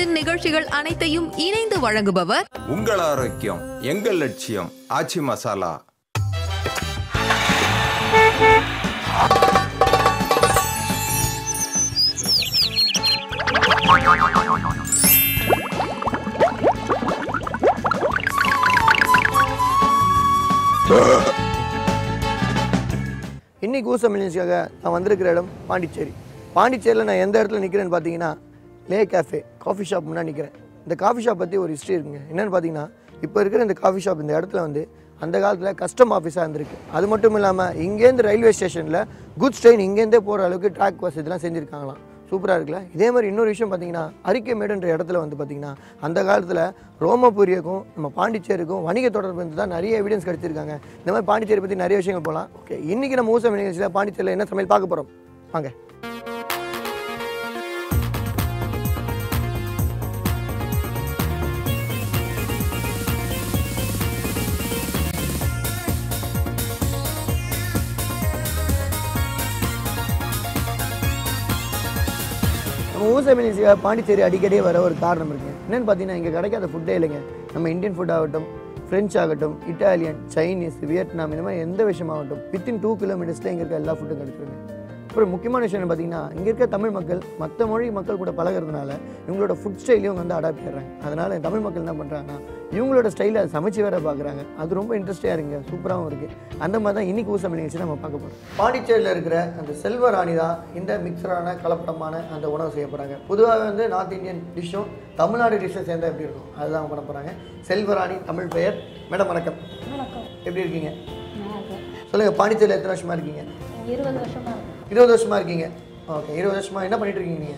குடும்பத்தின் நிகழ்ச்சிகள் அனைத்தையும் இணைந்து வழங்குபவர் உங்கள் ஆரோக்கியம் எங்கள் லட்சியம் ஆச்சி மசாலா இன்னைக்கு ஊச மில்லியன்ஸ்க்காக நான் வந்திருக்கிற இடம் பாண்டிச்சேரி பாண்டிச்சேரியில் நான் எந்த இடத்துல நிற்கிறேன்னு பார்த்தீங்கன்னா லே கேஃபே காஃபி ஷாப் முன்னாடி நிற்கிறேன் இந்த காஃபி ஷாப் பற்றி ஒரு ஹிஸ்ட்ரி இருக்குங்க என்னென்னு பார்த்தீங்கன்னா இப்போ இருக்கிற இந்த காஃபி ஷாப் இந்த இடத்துல வந்து அந்த காலத்தில் கஸ்டம் ஆஃபீஸாக இருந்திருக்கு அது மட்டும் இல்லாமல் இங்கேருந்து ரயில்வே ஸ்டேஷனில் குட்ஸ் ட்ரெயின் இங்கேருந்தே போகிற அளவுக்கு ட்ராக் வசதிலாம் செஞ்சுருக்காங்களாம் சூப்பராக இருக்குல்ல இதே மாதிரி இன்னொரு விஷயம் பார்த்தீங்கன்னா அரிக்கைமேடுன்ற இடத்துல வந்து பார்த்தீங்கன்னா அந்த காலத்தில் ரோமபுரியுக்கும் நம்ம பாண்டிச்சேரிக்கும் வணிக தொடர்பு வந்து தான் நிறைய எவிடன்ஸ் கிடைச்சிருக்காங்க இந்த மாதிரி பாண்டிச்சேரி பற்றி நிறைய விஷயங்கள் போகலாம் ஓகே இன்றைக்கி நம்ம ஊசம் நிகழ்ச்சியில் பாண்டிச்சேரியில் என்ன சமையல் பார்க்க போகிறோம் வாங்க நம்ம ஊச மினிசியாக பாண்டிச்சேரி அடிக்கடி வர ஒரு காரணம் இருக்குங்க என்னென்னு பார்த்தீங்கன்னா இங்கே கிடைக்காத ஃபுட்டே இல்லைங்க நம்ம இந்தியன் ஃபுட் ஆகட்டும் ஃப்ரெஞ்ச் ஆகட்டும் இட்டாலியன் சைனீஸ் வியட்நாம் இந்த மாதிரி எந்த விஷயமாகட்டும் வித்தின் டூ கிலோமீட்டர்ஸில் இங்கே இருக்க எல்லா ஃபுட்டும் கிடைச்சிருங்க அப்புறம் முக்கியமான விஷயம் என்ன பார்த்தீங்கன்னா இங்கே இருக்க தமிழ் மக்கள் மற்ற மொழி மக்கள் கூட பழகுறதுனால இவங்களோட ஃபுட் ஸ்டைலையும் இவங்க வந்து அடாப்ட் பண்ணுறாங்க அதனால் தமிழ் மக்கள் என்ன பண்ணுறாங்கன்னா இவங்களோட ஸ்டைலை சமைச்சு வேற பார்க்குறாங்க அது ரொம்ப இன்ட்ரெஸ்டிங்காக இருக்குங்க சூப்பராகவும் இருக்குது அந்த மாதிரி தான் இன்னைக்கு ஊசம் நிகழ்ச்சி நம்ம பார்க்க போகிறோம் பாண்டிச்சேரியில் இருக்கிற அந்த செல்வராணி தான் இந்த மிக்சரான கலப்படமான அந்த உணவு செய்ய போகிறாங்க பொதுவாக வந்து நார்த் இந்தியன் டிஷ்ஷும் தமிழ்நாடு டிஷ்ஷும் சேர்ந்தா எப்படி இருக்கும் அதுதான் பண்ண போகிறாங்க செல்வராணி தமிழ் பெயர் மேடம் வணக்கம் வணக்கம் எப்படி இருக்கீங்க நல்லா இருக்கேன் சொல்லுங்கள் பாண்டிச்சேரியில் எத்தனை வருஷமா இருக்கீங்க இருபது வருஷமா இருக்கு இருபது வருஷமா இருக்கீங்க ஓகே இருபது வருஷமா என்ன பண்ணிட்டு இருக்கீங்க நீங்கள்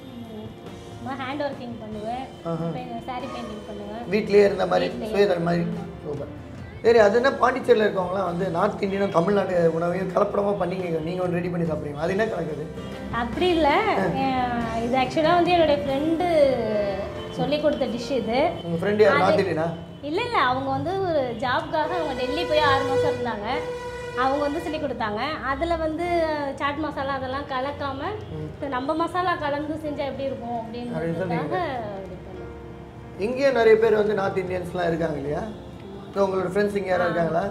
நான் ஹேண்ட் ஒர்க்கிங் பண்ணுவேன் சாரி பெயிண்டிங் பண்ணுவேன் வீட்லயே இருந்த மாதிரி சுயதர் மாதிரி சூப்பர் சரி அது என்ன பாண்டிச்சேரியில் இருக்கவங்களாம் வந்து நார்த் இந்தியனும் தமிழ்நாடு உணவையும் கலப்படமாக பண்ணிங்க நீங்கள் ஒன்று ரெடி பண்ணி சாப்பிடுவீங்க அது என்ன கணக்கு அப்படி இல்லை இது ஆக்சுவலாக வந்து என்னுடைய ஃப்ரெண்டு சொல்லி கொடுத்த டிஷ் இது உங்கள் ஃப்ரெண்டு யார் நார்த் இந்தியனா இல்லை இல்லை அவங்க வந்து ஒரு ஜாப்காக அவங்க டெல்லி போய் ஆறு மாதம் இருந்தாங்க அவங்க வந்து சொல்லி கொடுத்தாங்க அதில் வந்து சாட் மசாலா அதெல்லாம் கலக்காம இப்ப நம்ம மசாலா கலந்து செஞ்சால் எப்படி இருக்கும் அப்படின்றதுக்காக இது பண்ணேன். இங்கேயும் நிறைய பேர் வந்து நார்த் இந்தியன்ஸ்லாம் இருக்காங்க இல்லையா ஸோ உங்களோட ஃப்ரெண்ட்ஸ் இங்கே யாரும் இருக்காங்களா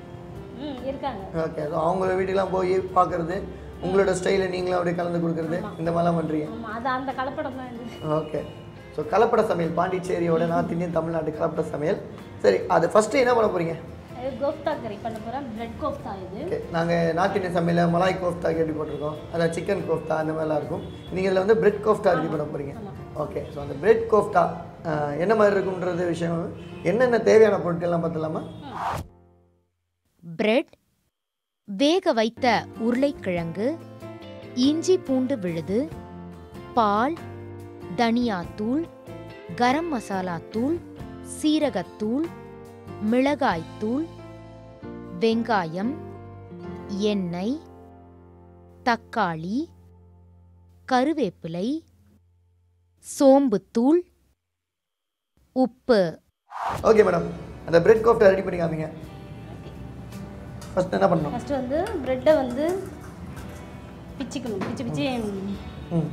ம் இருக்காங்க ஓகே ஸோ அவங்கள வீட்டுக்கெலாம் போய் பார்க்குறது உங்களோட ஸ்டைலை நீங்களும் அப்படியே கலந்து கொடுக்குறது இந்த மாதிரிலாம் பண்ணுறீங்க ஆமாம் அது அந்த கலப்படம் தான் இது ஓகே ஸோ கலப்பட சமையல் பாண்டிச்சேரியோட நார்த் இந்தியன் தமிழ்நாட்டு கலப்பட சமையல் சரி அது ஃபஸ்ட்டு என்ன பண்ண போகிறீங்க இது கோஃப்தா கறி பண்ண போகிறேன் பிரெட் கோஃப்தா இது ஓகே நாங்கள் நார்த் இந்தியன் சமையல் மலாய் கோஃப்தா கேட்டு போட்டிருக்கோம் அதான் சிக்கன் கோஃப்தா அந்த மாதிரிலாம் இருக்கும் நீங்கள் இதில் வந்து பிரெட் கோஃப்தா ரெடி பண்ண போகிறீங்க ஓகே ஸோ அந்த பிரெட் கோஃப்தா ஆஹ், என்ன மாதிரி இருக்கும்ன்றது விஷயம் என்னென்ன தேவையான பொருட்கள்லாம் பார்த்துலாமா பிரெட் வேக வைத்த உருளைக்கிழங்கு இஞ்சி பூண்டு விழுது பால் தனியாத்தூள் கரம் மசாலா தூள் சீரகத்தூள் மிளகாய்த்தூள் வெங்காயம் எண்ணெய் தக்காளி கருவேப்பிலை சோம்புத்தூள் உப்பு ஓகே மேடம் அந்த பிரெட் கோஃப்டா ரெடி பண்ணி காமிங்க ஃபஸ்ட் என்ன பண்ணணும் ஃபஸ்ட்டு வந்து ப்ரெட்டை வந்து பிச்சுக்கணும் பிச்சு பிச்சு ம்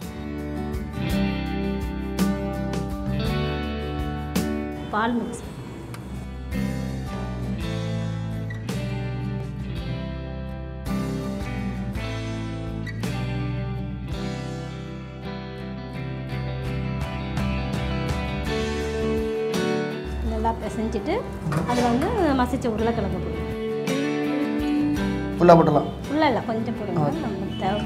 பால் மிக்ஸ் நல்லா பிசைஞ்சிட்டு அதில் வந்து மசிச்ச உருளைக்கிழங்கு போடணும் ஃபுல்லாக போட்டுடலாம் ஃபுல்லாக இல்லை கொஞ்சம் போடுங்க நமக்கு தேவை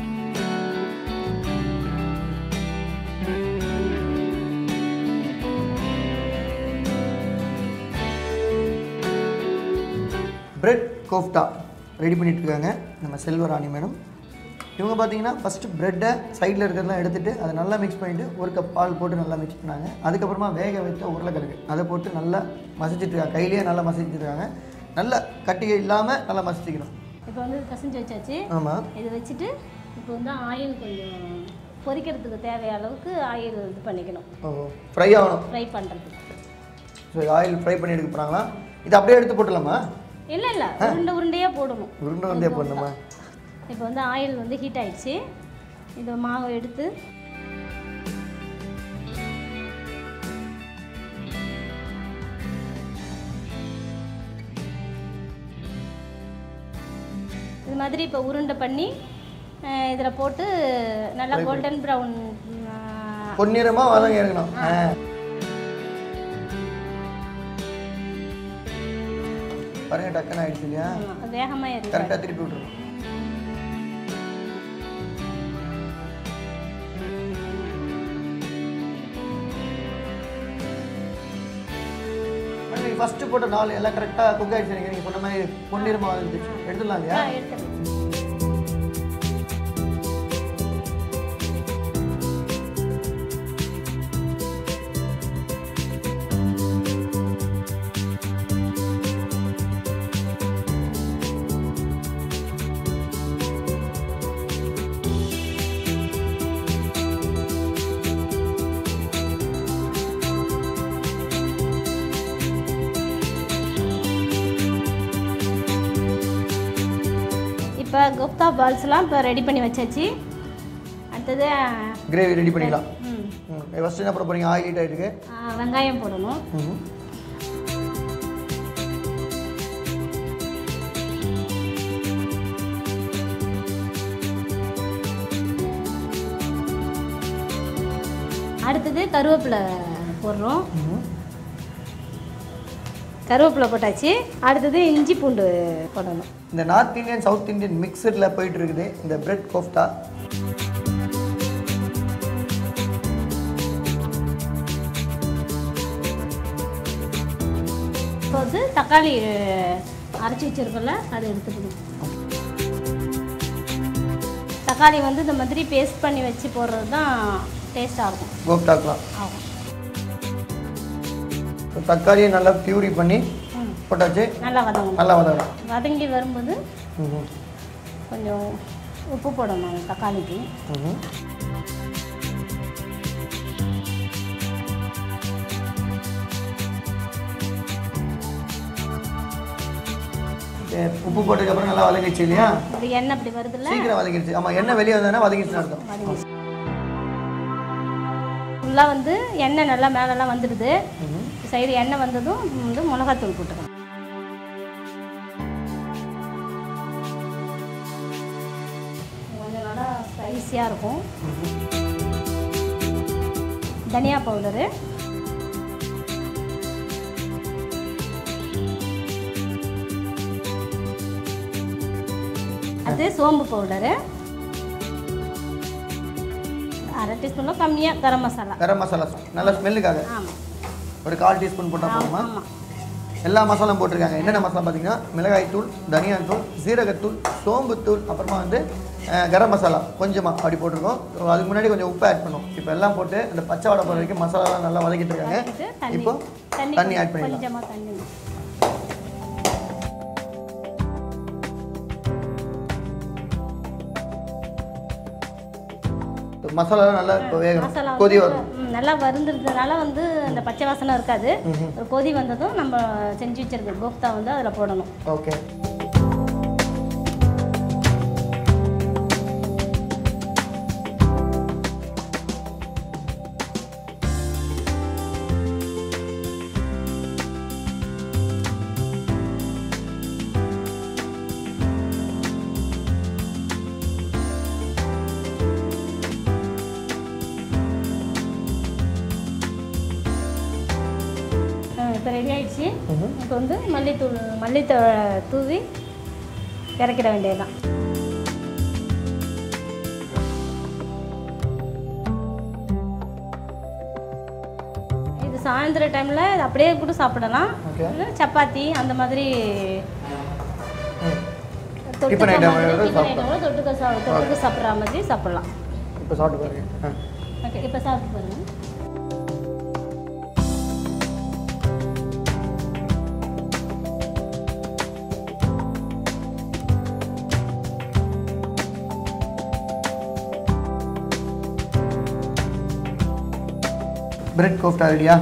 பிரெட் கோஃப்டா ரெடி பண்ணிட்டு இருக்காங்க நம்ம செல்வராணி மேடம் இவங்க பார்த்தீங்கன்னா ஃபஸ்ட்டு ப்ரெட்டை சைடில் இருக்கிறதெல்லாம் எடுத்துட்டு அதை நல்லா மிக்ஸ் பண்ணிவிட்டு ஒரு கப் பால் போட்டு நல்லா மிக்ஸ் பண்ணாங்க அதுக்கப்புறமா வேக வைத்த உருளைக்கிழங்கு அதை போட்டு நல்லா மசிச்சுட்டு இருக்காங்க கையிலேயே நல்லா மசிச்சுட்டு இருக்காங்க நல்லா கட்டி இல்லாமல் நல்லா மசிச்சுக்கணும் இப்போ வந்து பிசைஞ்சு வச்சாச்சு ஆமாம் இதை வச்சுட்டு இப்போ வந்து ஆயில் கொஞ்சம் பொரிக்கிறதுக்கு தேவையான அளவுக்கு ஆயில் இது பண்ணிக்கணும் ஓ ஃப்ரை ஆகணும் ஃப்ரை பண்ணுறதுக்கு ஸோ ஆயில் ஃப்ரை பண்ணி எடுக்க போகிறாங்களா இது அப்படியே எடுத்து போட்டுடலாமா இல்லை இல்லை உருண்டை உருண்டையாக போடணும் உருண்டை உருண்டையே போடணுமா இப்போ வந்து ஆயில் வந்து ஹீட் ஆயிடுச்சு இந்த மாவை எடுத்து மாதிரி இப்போ உருண்டை பண்ணி இதில் போட்டு நல்லா கோல்டன் ப்ரௌன் பொன்னிறமாக வதங்க இருக்கணும் ஆ. பாருங்க டக்குன்னு ஆயிடுச்சு இல்லையா வேகமாக இருக்கு கரெக்டாக திருப்பி விட்டுருணும் நீங்கள் ஃபஸ்ட்டு போட்ட நாலு எல்லாம் கரெக்டாக குக் ஆயிடுச்சு எனக்கு நீங்கள் சொன்ன மாதிரி பொன்னிறமாக வந்துச்சு எடுத்துடலாம் இல்லையா எடுத்துக்கலாம் இப்போ குப்தா பால்ஸ்லாம் இப்போ ரெடி பண்ணி வச்சாச்சு அடுத்தது கிரேவி ரெடி பண்ணிக்கலாம் ம், ம் ஃபஸ்ட்டு என்ன பண்ண போகிறீங்க ஆயில் ஹீட் ஆகிட்டு ஆ, வெங்காயம் போடணும் ம் அடுத்தது கருவேப்பிலை போடுறோம் கருவேப்பிலை போட்டாச்சு அடுத்தது இஞ்சி பூண்டு போடணும் இந்த நார்த் இந்தியன் சவுத் இந்தியன் மிக்சரில் போயிட்டு இருக்குது இந்த பிரெட் கோஃப்டா இப்போ வந்து தக்காளி அரைச்சி வச்சிருக்கோம்ல அதை எடுத்துக்கணும் தக்காளி வந்து இந்த மாதிரி பேஸ்ட் பண்ணி வச்சு போடுறது தான் டேஸ்ட்டாக இருக்கும் கோஃப்டாக்கலாம் ஆகும் ஸோ தக்காளியை நல்லா பியூரி பண்ணி ம் போட்டாச்சு நல்லா வதங்கணும் நல்லா வதங்கலாம் வதங்கி வரும்போது ம் கொஞ்சம் உப்பு போடணும் தக்காளிக்கு ம் சரி, உப்பு போட்டதுக்கப்புறம் நல்லா வதங்கிடுச்சு இல்லையா இப்படி எண்ணெய் இப்படி வருதுல்ல சீக்கிரம் வதங்கிடுச்சு ஆமாம் எண்ணெய் வெளியே வந்ததுன்னா வதங்கிடுச்சுன்னு அர்த்தம் வதங்கிடுச்சு ஃபுல்லாக வந்து எண்ணெய் நல்லா மேலெல்லாம் வந்துடுது சைடு எண்ணெய் வந்ததும் வந்து மிளகாத்தூள் போட்டுக்கணும் கொஞ்சம் நல்லா ஸ்பைஸியாக இருக்கும் தனியா பவுடரு அது சோம்பு பவுடரு அரை டீஸ்பூனில் கம்மியாக கரம் மசாலா கரம் மசாலா நல்ல ஸ்மெல்லுக்காக ஆமாம் ஒரு கால் டீஸ்பூன் போட்டால் போதுமா ஆமாம் எல்லா மசாலாவும் போட்டிருக்காங்க என்னென்ன மசாலா பார்த்தீங்கன்னா மிளகாய் தூள் தனியாத்தூள் தூள் சீரகத்தூள் சோம்புத்தூள் அப்புறமா வந்து அஹ், கரம் மசாலா கொஞ்சமாக அப்படி போட்டிருக்கோம் So, அதுக்கு முன்னாடி கொஞ்சம் உப்பு ஆட் பண்ணும் இப்போ எல்லாம் போட்டு அந்த பச்சை வடை போகிற வரைக்கும் மசாலாலாம் நல்லா வதக்கிட்டு இருக்காங்க வதக்கிட்டு தண்ணி இப்போ தண்ணி தண்ணி ஆட் பண்ணிடலாம் கொஞ்சமாக தண்ணி மசாலாலாம் நல்லா இப்போ வேகணும் மசாலா கொதி வந்து, வரும் ம், நல்லா வருந்துறதுனால வந்து அந்த பச்சை வாசனை இருக்காது ஒரு கொதி வந்ததும் நம்ம செஞ்சு வச்சிருக்க கோஃப்தா வந்து அதில் போடணும் ஓகே இப்போ ரெடி ஆயிடுச்சு இப்போ வந்து மல்லித்தூள் மல்லித்தூ தூவி இறக்கிட வேண்டியதுதான் இது சாயந்தர டைமில் இது அப்படியே கூட சாப்பிடலாம் Okay. இல்ல சப்பாத்தி அந்த மாதிரி ம் தொட்டுக்க Tiffin item மாதிரி, ஓட tiffin item ஓட தொட்டுக்க சா தொட்டுக்க சாப்பிட்ற மாதிரி சாப்பிடலாம் இப்போ சாப்பிட்டு பாருங்க ஆ ஓகே இப்போ சாப்பிட்டு பாருங்க பிரெட் கோஃப்டா ரெடியா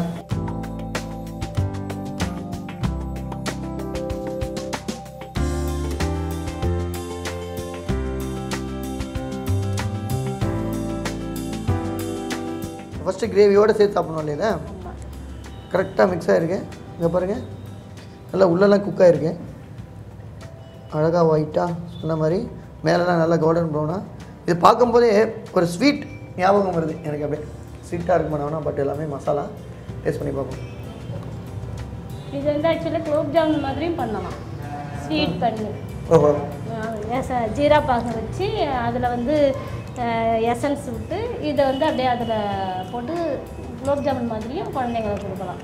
ஃபஸ்ட்டு கிரேவியோடு சேர்த்து சாப்பிடணும் இல்லையா ஆமாம் கரெக்டாக மிக்ஸ் ஆகிருக்கு இங்கே பாருங்கள் நல்லா உள்ளெல்லாம் குக் ஆகிருக்கு அழகாக ஒயிட்டாக சொன்ன மாதிரி மேலெலாம் நல்லா கோல்டன் ப்ரௌனாக இது பார்க்கும்போதே ஒரு ஸ்வீட் ஞாபகம் வருது எனக்கு அப்படியே ஸ்வீட்டாக இருக்கும் வேணாம் பட் எல்லாமே மசாலா டேஸ்ட் பண்ணி பார்ப்போம் இது வந்து ஆக்சுவலாக குலோப் ஜாமுன் மாதிரியும் பண்ணலாம் ஸ்வீட் பண்ணி ஓஹோ எச- ஜீரா பாகம் வச்சு அதில் வந்து எசன்ஸ் விட்டு இதை வந்து அப்படியே அதில் போட்டு குலோப் ஜாமுன் மாதிரியும் குழந்தைங்களுக்கு கொடுக்கலாம்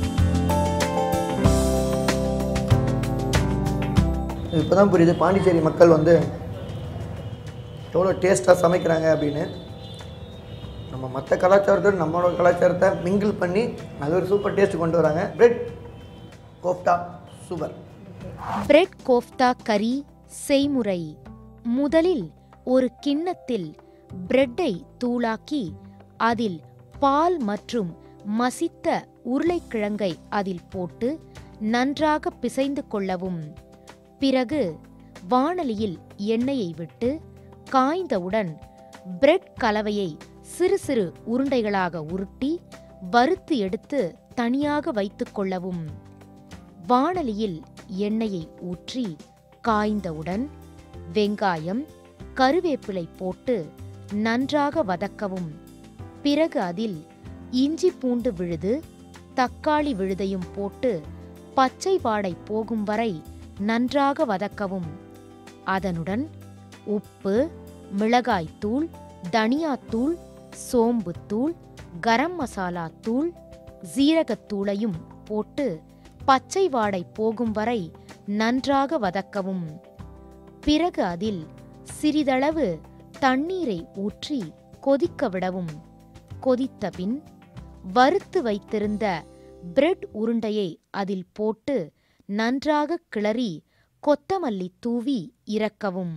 இப்போ தான் புரியுது பாண்டிச்சேரி மக்கள் வந்து எவ்வளோ டேஸ்ட்டாக சமைக்கிறாங்க அப்படின்னு நம்ம மற்ற கலாச்சாரத்தோடு நம்மளோட கலாச்சாரத்தை மிங்கிள் பண்ணி அது ஒரு சூப்பர் டேஸ்ட் கொண்டு வராங்க bread kofta super bread kofta கறி செய்முறை முதலில் ஒரு கிண்ணத்தில் பிரெட்டை தூளாக்கி அதில் பால் மற்றும் மசித்த உருளைக்கிழங்கை அதில் போட்டு நன்றாக பிசைந்து கொள்ளவும் பிறகு வாணலியில் எண்ணெயை விட்டு காய்ந்தவுடன் பிரெட் கலவையை சிறு சிறு உருண்டைகளாக உருட்டி வறுத்து எடுத்து தனியாக வைத்துக் கொள்ளவும் வாணலியில் எண்ணெயை ஊற்றி காய்ந்தவுடன் வெங்காயம் கருவேப்பிலை போட்டு நன்றாக வதக்கவும் பிறகு அதில் இஞ்சி பூண்டு விழுது தக்காளி விழுதையும் போட்டு பச்சை வாடை போகும் வரை நன்றாக வதக்கவும் அதனுடன் உப்பு மிளகாய்த்தூள் தனியாத்தூள் சோம்புத்தூள் கரம் மசாலா தூள் சீரகத்தூளையும் போட்டு பச்சை வாடை போகும் வரை நன்றாக வதக்கவும் பிறகு அதில் சிறிதளவு தண்ணீரை ஊற்றி கொதிக்க விடவும் கொதித்தபின் வறுத்து வைத்திருந்த பிரெட் உருண்டையை அதில் போட்டு நன்றாக கிளறி கொத்தமல்லி தூவி இறக்கவும்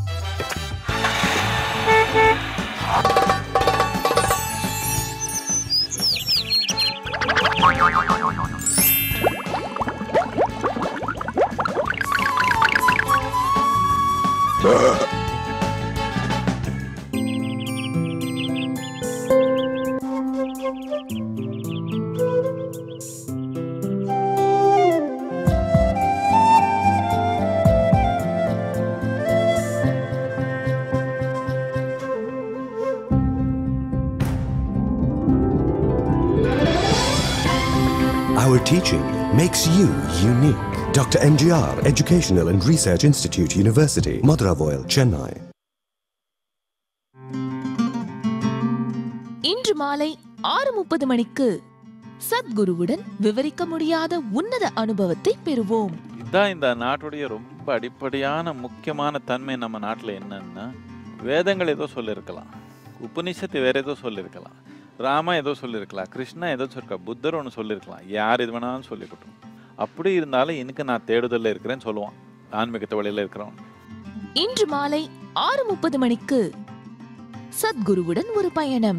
Our teaching makes you unique. Dr. NGR Educational and Research Institute University, Madurai, Chennai. இன்று மாலை ஆறு முப்பது மணிக்கு சத்குருவுடன் விவரிக்க முடியாத உன்னத அனுபவத்தை பெறுவோம் இதான் இந்த நாட்டுடைய ரொம்ப அடிப்படையான முக்கியமான தன்மை நம்ம நாட்டில் என்னன்னா வேதங்கள் ஏதோ சொல்லியிருக்கலாம் உபனிஷத்து வேற ஏதோ சொல்லியிருக்கலாம் ராமா ஏதோ சொல்லியிருக்கலாம் கிருஷ்ணா ஏதோ சொல்லிருக்கா புத்தர் ஒன்று சொல்லியிருக்கலாம் யார் இது வேணாலும் சொல்லிக்கட்டும் அப்படி இருந்தாலும் எனக்கு நான் தேடுதலில் இருக்கிறேன்னு சொல்லுவான் ஆன்மீகத்து வழியில் இருக்கிறவன் இன்று மாலை ஆறு முப்பது மணிக்கு சத்குருவுடன் ஒரு பயணம்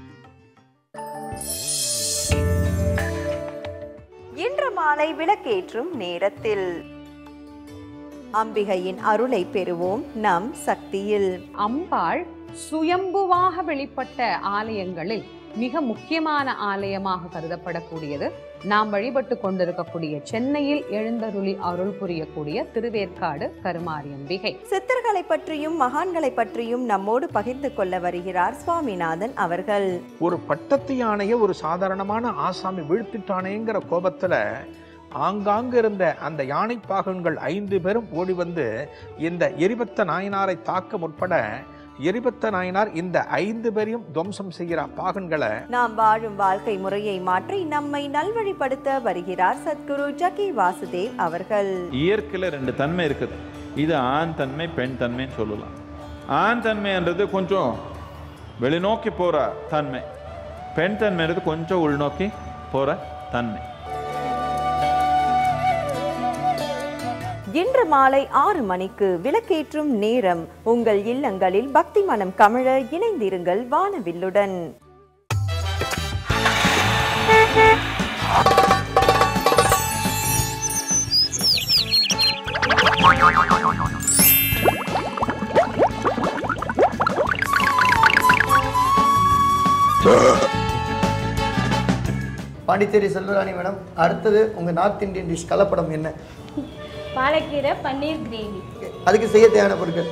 இன்று மாலை விளக்கேற்றும் நேரத்தில் அம்பிகையின் அருளை பெறுவோம் நம் சக்தியில் அம்பாள் சுயம்புவாக வெளிப்பட்ட ஆலயங்களில் மிக முக்கியமான ஆலயமாக கருதப்படக்கூடியது நாம் வழிபட்டு கொண்டிருக்கக்கூடிய சென்னையில் எழுந்தருளி அருள் புரியக்கூடிய திருவேற்காடு கருமாரியம்பிகை சித்தர்களை பற்றியும் மகான்களை பற்றியும் நம்மோடு பகிர்ந்து கொள்ள வருகிறார் சுவாமிநாதன் அவர்கள் ஒரு பட்டத்து யானையை ஒரு சாதாரணமான ஆசாமி வீழ்த்திட்டானேங்கிற கோபத்துல ஆங்காங்கு இருந்த அந்த யானை பாகன்கள் ஐந்து பேரும் ஓடி வந்து இந்த எரிபத்த நாயனாரை தாக்க முற்பட எரிபத்த நாயனார் இந்த ஐந்து பேரையும் துவம்சம் செய்கிற பாகன்களை நாம் வாழும் வாழ்க்கை முறையை மாற்றி நம்மை நல்வழிப்படுத்த வருகிறார் சத்குரு ஜக்கி வாசுதேவ் அவர்கள் இயற்கையில் ரெண்டு தன்மை இருக்குது இது ஆண் தன்மை பெண் தன்மைன்னு சொல்லலாம் ஆண் தன்மைன்றது கொஞ்சம் வெளிநோக்கி போகிற தன்மை பெண் தன்மைன்றது கொஞ்சம் உள்நோக்கி போகிற தன்மை இன்று மாலை ஆறு மணிக்கு விளக்கேற்றும் நேரம் உங்கள் இல்லங்களில் பக்தி மனம் கமழ இணைந்திருங்கள் வானவில்லுடன் பாண்டிச்சேரி செல்வராணி மேடம் அடுத்தது உங்கள் நார்த் இந்தியன் டிஷ் கலப்படம் என்ன பாலக்கீரை பன்னீர் கிரேவி அதுக்கு செய்ய தேவையான பொருட்கள்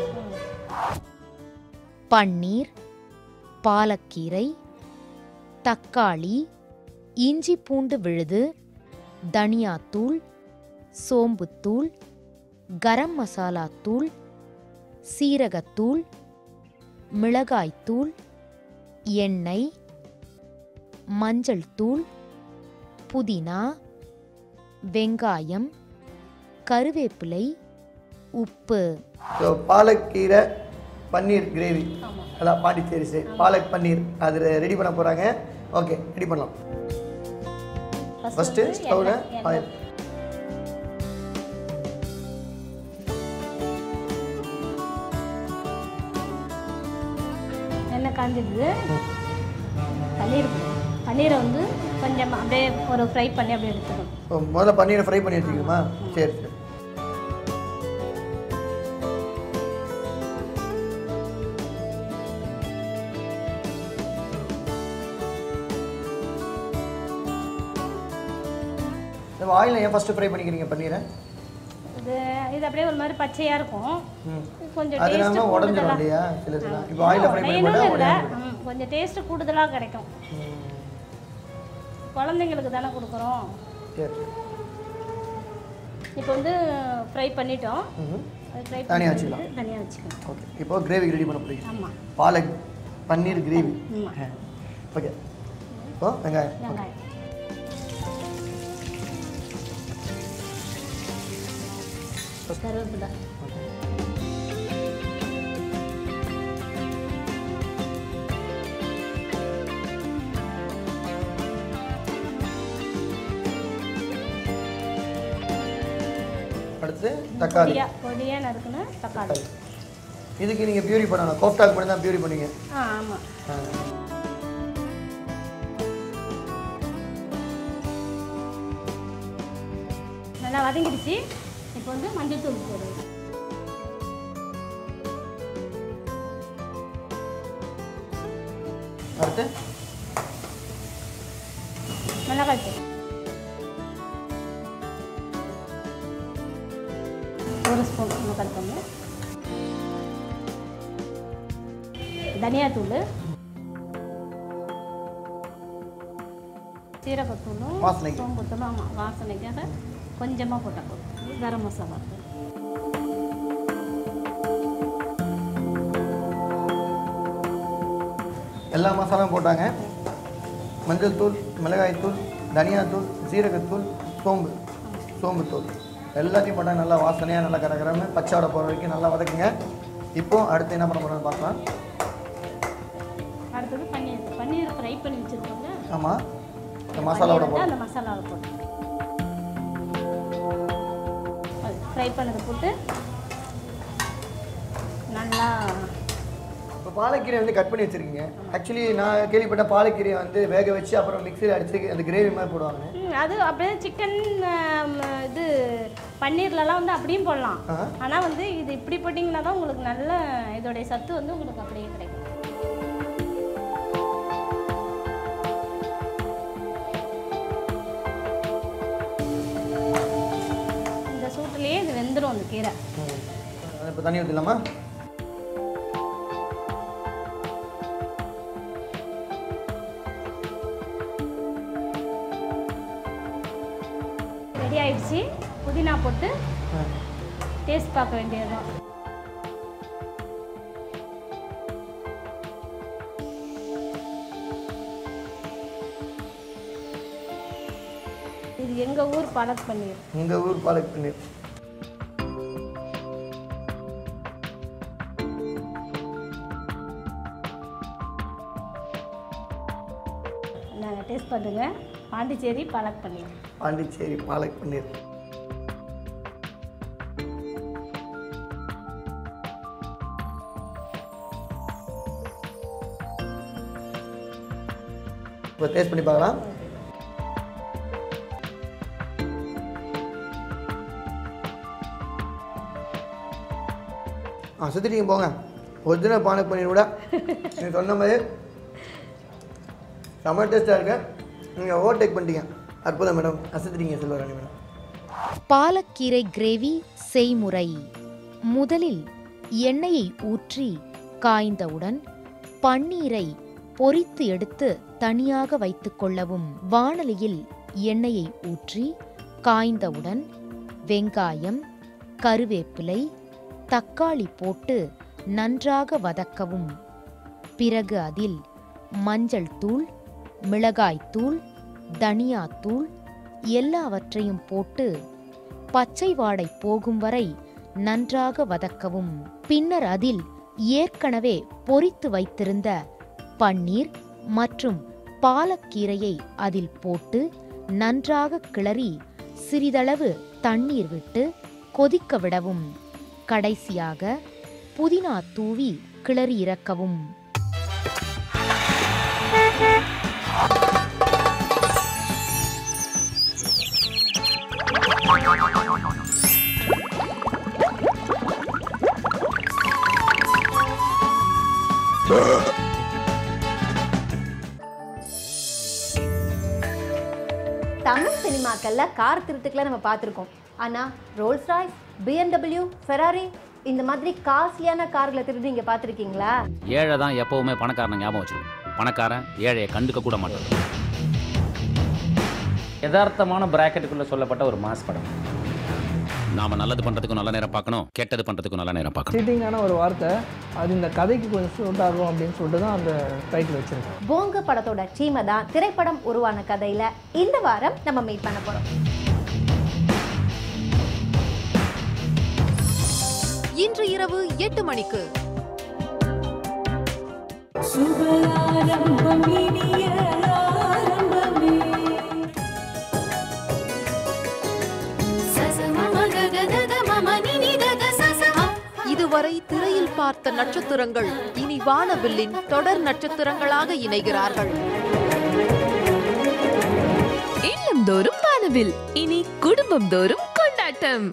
பன்னீர் பாலக்கீரை தக்காளி இஞ்சி பூண்டு விழுது தனியாத்தூள் சோம்புத்தூள் கரம் மசாலா தூள் சீரகத்தூள் மிளகாய்த்தூள் எண்ணெய் மஞ்சள் தூள் புதினா வெங்காயம் கருவேப்பிலை உப்பு ஸோ பாலக்கீரை பன்னீர் கிரேவி அதான் பாண்டிச்சேரி சரி பாலக் பன்னீர் அது ரெடி பண்ண போகிறாங்க ஓகே ரெடி பண்ணலாம் ஃபஸ்ட்டு ஸ்டவ்வில் ஆயில் எண்ணெய் காஞ்சிடுது பன்னீர் பன்னீரை வந்து கொஞ்சம் அப்படியே ஒரு ஃப்ரை பண்ணி அப்படியே எடுத்துக்கணும் ஓ, முதல்ல பன்னீரை ஃப்ரை பண்ணி வச்சுக்கணுமா சரி சரி இந்த ஆயிலில் ஏன் ஃபஸ்ட்டு ஃப்ரை பண்ணிக்கிறீங்க பன்னீரை இது இது அப்படியே ஒரு மாதிரி பச்சையாக இருக்கும் ம். கொஞ்சம் அது டேஸ்ட் இல்லாமல் உடஞ்சிரும் கூடுதலாக இல்லையா சில இதெல்லாம் இப்போ ஆயிலில் ஃப்ரை பண்ணி போட்டால் இல்லை உடையாது கொஞ்சம் டேஸ்ட் கூடுதலாக கிடைக்கும் குழந்தைங்களுக்கு தானே கொடுக்குறோம் சரி சரி இப்போ வந்து ஃப்ரை பண்ணிட்டோம் ம்ஹும். ஃப்ரை தனியா வச்சுக்கலாம். தனியாக வச்சுக்கலாம் ஓகே இப்போ கிரேவி ரெடி பண்ண போறீங்க ஆமாம் பாலக் பன்னீர் கிரேவி ஆமாம் ஓகே இப்போ வெங்காயம் வெங்காயம் கருவேப்பிலை அடுத்து தக்காளி பொடியா பொடியா நறுக்குன தக்காளி இதுக்கு நீங்கள் பியூரி பண்ணணும் கோஃப்டாக்கு மட்டும் தான் பியூரி பண்ணுவீங்க ஆ ஆமாம் ஆ. நல்லா வதங்கிடுச்சு இப்போ வந்து மஞ்சள் தூள் போடுவோம் அடுத்து மிளகாய் தூள் ஒரு ஸ்பூன் மிளகாய் தூள் தனியாத்தூள் சீரகத்தூளும் வாசனைக்கு. சோம்புத்தூளும் ஆமாம் வாசனைக்காக கொஞ்சமாக போட்டால் போதும் கரம் மசாலா தூள் எல்லா மசாலாவும் போட்டாங்க மஞ்சள் தூள் மிளகாய் தூள் தனியாத்தூள் சீரகத்தூள் சோம்பு சோம்பு தூள் எல்லாத்தையும் போட்டால் நல்லா வாசனையாக நல்லா கரகரன்னு பச்சை வடை போகிற வரைக்கும் நல்லா வதக்குங்க இப்போ அடுத்து என்ன பண்ண போகிறோம்னு பார்க்கலாம் அடுத்தது பன்னீர் பன்னீர் ஃப்ரை பண்ணி வச்சுருக்கோங்க ஆமாம் இந்த மசாலாவோட பன்னீர் வந்து போடுறோம் அந்த மசாலாவை போட்டு ஃப்ரை பண்ணதை போட்டு நல்லா இப்போ பாலக்கீரை வந்து கட் பண்ணி வச்சுருக்கீங்க ஆக்சுவலி நான் கேள்விப்பட்ட பாலக்கீரையை வந்து வேக வச்சு அப்புறம் மிக்சியில் அடிச்சு அந்த கிரேவி மாதிரி போடுவாங்க ம், அது அப்படியே சிக்கன் இது பன்னீர்லலாம் வந்து அப்படியும் போடலாம் ஆஹா. ஆனால் வந்து இது இப்படி போட்டிங்கன்னா தான் உங்களுக்கு நல்ல இதோடைய சத்து வந்து உங்களுக்கு அப்படியே கிடைக்கும் இந்த சூட்டுலேயே இது வெந்துடும் அந்த கீரை இப்போ தண்ணி ஊற்றிடலாமா ரெடி ஆயிடுச்சு புதினா போட்டு டேஸ்ட் பார்க்க வேண்டியதுதான் இது எங்கள் ஊர் பாலக் பன்னீர் உங்கள் ஊர் பாலக் பன்னீர் நாங்கள் டேஸ்ட் பண்ணுங்க பாண்டிச்சேரி பாலக் பன்னீர் பாண்டிச்சேரி பாலக் பன்னீர் இப்போ டேஸ்ட் பண்ணி பார்க்கலாம் ஆ சுற்றிட்டீங்க போங்க ஒரிஜினல் பாலக் பன்னீர் கூட நீங்கள் சொன்ன மாதிரி செம்ம டேஸ்ட்டாக இருக்கு நீங்கள் ஓவர்டேக் பண்ணிட்டீங்க அற்புதம் மேடம் அசத்துட்டீங்க செல்வராணி மேடம் பாலக்கீரை கிரேவி செய்முறை முதலில் எண்ணெயை ஊற்றி காய்ந்தவுடன் பன்னீரை பொரித்து எடுத்து தனியாக வைத்துக் கொள்ளவும் வாணலியில் எண்ணெயை ஊற்றி காய்ந்தவுடன் வெங்காயம் கருவேப்பிலை தக்காளி போட்டு நன்றாக வதக்கவும் பிறகு அதில் மஞ்சள் தூள் மிளகாய்த்தூள் தனியாத்தூள் எல்லாவற்றையும் போட்டு பச்சை வாடை போகும் வரை நன்றாக வதக்கவும் பின்னர் அதில் ஏற்கனவே பொரித்து வைத்திருந்த பன்னீர் மற்றும் பாலக்கீரையை அதில் போட்டு நன்றாக கிளறி சிறிதளவு தண்ணீர் விட்டு கொதிக்க விடவும் கடைசியாக புதினா தூவி கிளறி இறக்கவும் தமிழ் சினிமாக்கள்ல கார் திருட்டுக்களை நம்ம பார்த்துருக்கோம் ஆனால் ரோல்ஸ் ராய்ஸ் பிஎம்டபிள்யூ ஃபெராரி இந்த மாதிரி காஸ்ட்லியான கார்களை திருடி நீங்கள் பார்த்துருக்கீங்களா ஏழை தான் எப்பவுமே பணக்காரனை ஞாபகம் வச்சிருக்கும் பணக்காரன் ஏழையை கண்டுக்க கூட மாட்டான் யதார்த்தமான பிராக்கெட்டுக்குள்ள சொல்லப்பட்ட ஒரு மாஸ் படம் நாம நல்லது பண்றதுக்கும் நல்ல நேரம் பார்க்கணும் கெட்டது பண்றதுக்கும் நல்ல நேரம் பார்க்கணும் சீட்டிங்கான ஒரு வார்த்தை அது இந்த கதைக்கு கொஞ்சம் சூட் ஆகும் அப்படின்னு சொல்லிட்டு தான் அந்த டைட்டில் வச்சிருக்கேன் போங்க படத்தோட டீமை தான் திரைப்படம் உருவான கதையில இந்த வாரம் நம்ம மீட் பண்ண போறோம் இன்று இரவு எட்டு மணிக்கு இதுவரை திரையில் பார்த்த நட்சத்திரங்கள் இனி வானவில்லின் தொடர் நட்சத்திரங்களாக இணைகிறார்கள் இல்லந்தோறும் வானவில் இனி குடும்பம் தோறும் கொண்டாட்டம்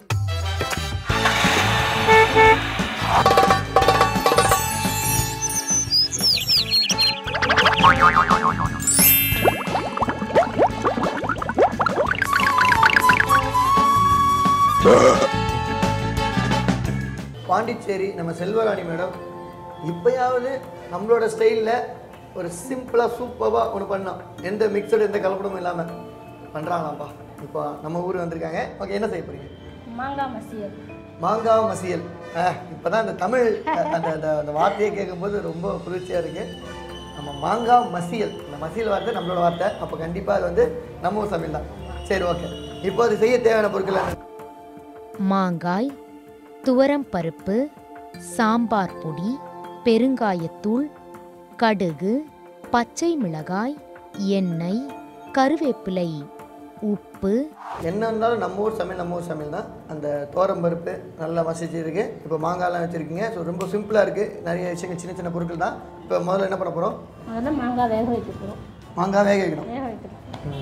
பாண்டிச்சேரி நம்ம செல்வராணி மேடம் இப்போயாவது நம்மளோட ஸ்டைலில் ஒரு சிம்பிளாக சூப்பராக ஒன்று பண்ணோம் எந்த மிக்சடு எந்த கலப்படமும் இல்லாமல் பண்ணுறாங்களாப்பா இப்போ நம்ம ஊர் வந்திருக்காங்க ஓகே என்ன செய்ய போறீங்க மாங்காய் மசியல் மாங்காய் மசியல் இப்போ தான் அந்த தமிழ் அஹ், அந்த அந்த அந்த வார்த்தையை கேட்கும்போது ரொம்ப குளிர்ச்சியாக இருக்குது நம்ம மாங்காய் மசியல் இந்த மசியல் வார்த்தை நம்மளோட வார்த்தை அப்போ கண்டிப்பாக அது வந்து நம்ம ஊர் சமையல் தான் சரி ஓகே இப்போ அது செய்ய தேவையான பொருட்கள் என்ன? மாங்காய் துவரம் பருப்பு சாம்பார் பொடி பெருங்காயத்தூள் கடுகு பச்சை மிளகாய் எண்ணெய் கருவேப்பிலை உப்பு என்ன இருந்தாலும் நம்ம ஊர் சமையல் நம்ம ஊர் சமையல் தான் அந்த தோரம் பருப்பு நல்லா மசிச்சிருக்கு இப்போ மாங்காய்லாம் வச்சுருக்கீங்க ஸோ ரொம்ப சிம்பிளாக இருக்குது நிறைய விஷயங்கள் சின்ன சின்ன பொருட்கள் தான் இப்போ முதல்ல என்ன பண்ண போகிறோம் அதெல்லாம் மாங்காய் வேக வைக்கிறோம் மாங்காய் வேக வைக்கணும் வேக வைக்கிறோம்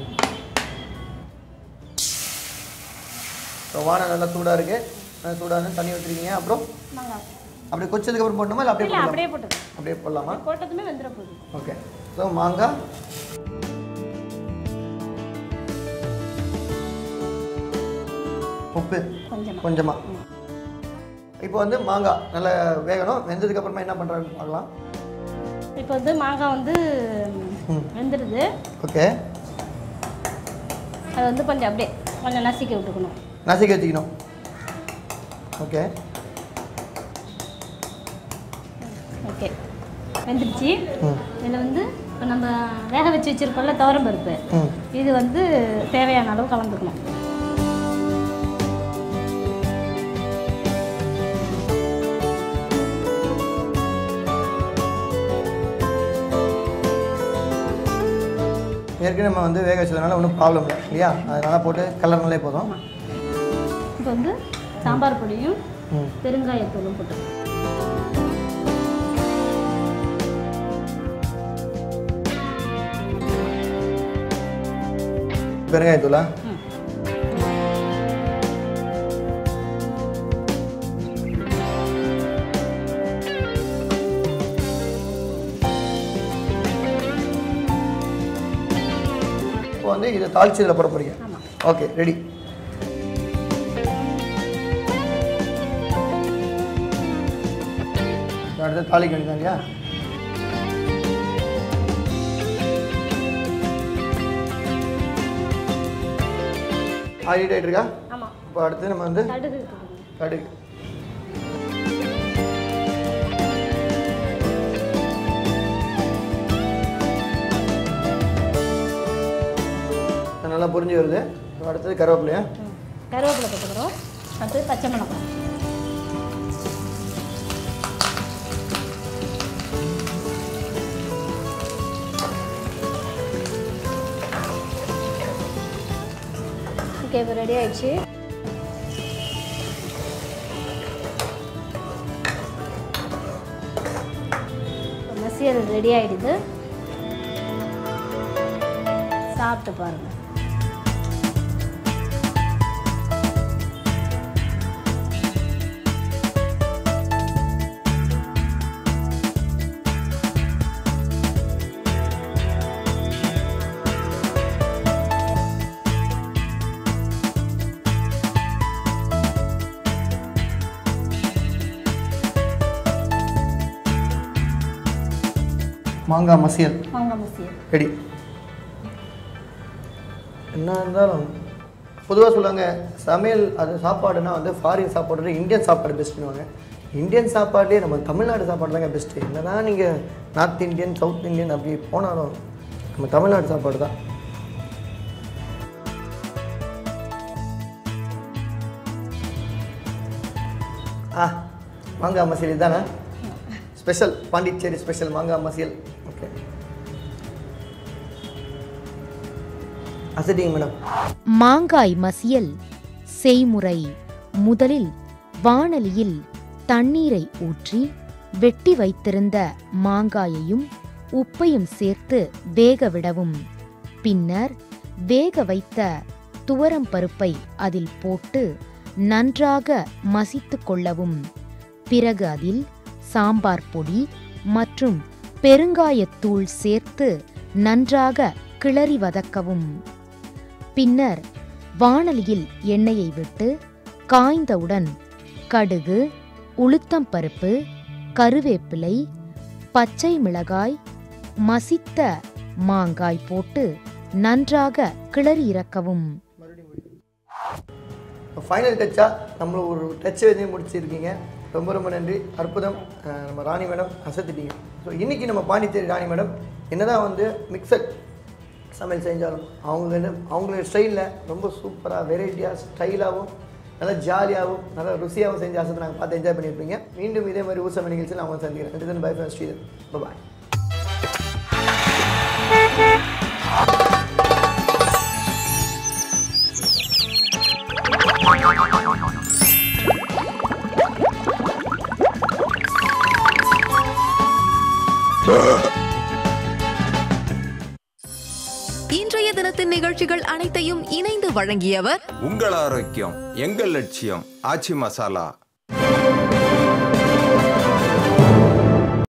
ஸோ வானம் நல்லா சூடாக இருக்குது சூடாக தண்ணி வச்சுருக்கீங்க அப்புறம் மாங்காய் அப்படியே கொச்சதுக்கு அப்புறம் போடணுமா இல்லை அப்படியே இல்லை போடலாமா? அப்படியே போட்டது அப்படியே போடலாமா போட்டதுமே வெந்துட போகுது ஓகே ஸோ மாங்காய் உப்பு கொஞ்சமா. கொஞ்சமாக இப்போ வந்து மாங்காய் நல்லா வேகணும் வெந்ததுக்கு அப்புறமா என்ன பண்ணுறாங்கன்னு பார்க்கலாம் இப்போ வந்து மாங்காய் வந்து வெந்துடுது ஓகே அதை வந்து கொஞ்சம் அப்படியே கொஞ்சம் நசுக்கி விட்டுக்கணும் நசுக்கி வச்சுக்கணும் ஓகே ஓகே வெந்துடுச்சு ம். இதில் வந்து இப்போ நம்ம வேக வச்சு வச்சிருக்கோம்ல துவரம் பருப்பு ம் இது வந்து தேவையான அளவு கலந்துக்கணும் ஏற்கனவே நம்ம வந்து வேக வச்சதுனால ஒன்றும் ப்ராப்ளம் இல்லை இல்லையா அதனால போட்டு கலர்னாலே போதும் இப்போ வந்து சாம்பார் பொடியும் ம் பெருங்காயத்தூளும் போட்டு பெருங்காயத்தூளா இப்போ வந்து இதை தாளிச்சு இதில் போட போறீங்க ஓகே ரெடி அடுத்து தாளிக்க வேண்டியதான் இல்லையா ஆடிட்டு ஆகிட்டு இருக்கா ஆமாம் இப்போ அடுத்து நம்ம வந்து கடுகு கடுகு இது நல்லா புரிஞ்சு வருது இப்போ அடுத்தது கருவேப்பிலையா கருவேப்பிலை போட்டுக்கிறோம் அடுத்து பச்சை மிளகாய் ஓகே இப்போ ரெடி ஆயிடுச்சு இப்போ மசியல் ரெடி ஆயிடுது சாப்பிட்டு பாருங்க மாங்காய் மசியல் மாங்காய் மசியல் ரெடி என்ன இருந்தாலும் பொதுவாக சொல்லுவாங்க சமையல் அது சாப்பாடுனா வந்து ஃபாரின் சாப்பாடு இந்தியன் சாப்பாடு பெஸ்ட்டுன்னுவாங்க இந்தியன் சாப்பாடுலேயே நம்ம தமிழ்நாடு சாப்பாடு தாங்க பெஸ்ட்டு என்னதான் நீங்கள் நார்த் இந்தியன் சவுத் இந்தியன் அப்படி போனாலும் நம்ம தமிழ்நாடு சாப்பாடு தான் ஆ மாங்காய் மசியல் இதுதானே ஸ்பெஷல் பாண்டிச்சேரி ஸ்பெஷல் மாங்காய் மசியல் ஓகே அசடிங்க மேடம் மாங்காய் மசியல் செய்முறை முதலில் வாணலியில் தண்ணீரை ஊற்றி வெட்டி வைத்திருந்த மாங்காயையும் உப்பையும் சேர்த்து வேக விடவும் பின்னர் வேக வைத்த துவரம் பருப்பை அதில் போட்டு நன்றாக மசித்து கொள்ளவும் பிறகு அதில் சாம்பார் பொடி மற்றும் பெருங்காயத்தூள் சேர்த்து நன்றாக கிளறி வதக்கவும் பின்னர் வாணலியில் எண்ணெயை விட்டு காய்ந்தவுடன் கடுகு உளுத்தம் பருப்பு கருவேப்பிலை பச்சை மிளகாய் மசித்த மாங்காய் போட்டு நன்றாக கிளறி இறக்கவும் ஃபைனல் டச்சாக நம்மள ஒரு டச் எழுதி முடிச்சிருக்கீங்க ரொம்ப ரொம்ப நன்றி அற்புதம் அஹ் நம்ம ராணி மேடம் அசத்திட்டீங்க ஸோ இன்றைக்கி நம்ம பாண்டிச்சேரி ராணி மேடம் என்னதான் வந்து மிக்சட் சமையல் செஞ்சாலும் அவங்க வந்து அவங்களோட ஸ்டைலில் ரொம்ப சூப்பராக வெரைட்டியாக ஸ்டைலாகவும் நல்லா ஜாலியாகவும் நல்லா ருசியாகவும் செஞ்சு அசத்தை நாங்கள் பார்த்து என்ஜாய் பண்ணியிருப்பீங்க மீண்டும் இதே மாதிரி ஊசம் நிகழ்ச்சியில் நான் உங்களை சந்திக்கிறேன் ரெண்டு பை ஃப்ரெண்ட் ஸ்ரீதர் பாய் இன்றைய தினத்தின் நிகழ்ச்சிகள் அனைத்தையும் இணைந்து வழங்கியவர் உங்கள் ஆரோக்கியம் எங்கள் லட்சியம் ஆச்சி மசாலா